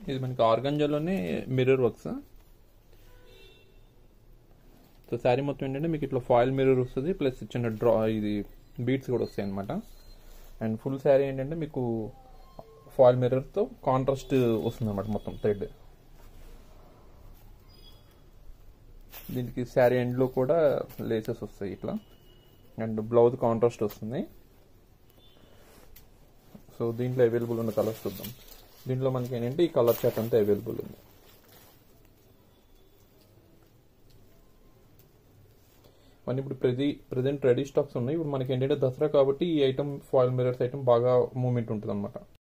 ఇది మనకి ఆర్గంజాలోనే మిర్రర్ వర్క్స్ సో శారీ మొత్తం ఏంటంటే మీకు ఇట్లా ఫాయిల్ మిర్రర్ వస్తుంది ప్లస్ చిన్న డ్రా ఇది బీట్స్ కూడా వస్తాయి అనమాట అండ్ ఫుల్ శారీ ఏంటంటే మీకు ఫాయిల్ మిర్రర్తో కాంట్రాస్ట్ వస్తుంది అనమాట మొత్తం థ్రెడ్ దీనికి శారీ ఎండ్లో కూడా లేసెస్ వస్తాయి ఇట్లా అండ్ బ్లౌజ్ కాంట్రాస్ట్ వస్తుంది సో దీంట్లో అవైలబుల్ ఉన్న కలర్స్ చూద్దాం దీంట్లో మనకి ఏంటంటే ఈ కలర్ చార్ట్ అంతా అవైలబుల్ ఉంది మన ఇప్పుడు ప్రతి ప్రజెంట్ రెడీ స్టాక్స్ ఉన్నాయి ఇప్పుడు మనకి ఏంటంటే దసరా కాబట్టి ఈ ఐటమ్ ఫాయిల్ మిరర్స్ ఐటమ్ బాగా మూమెంట్ ఉంటుంది అనమాట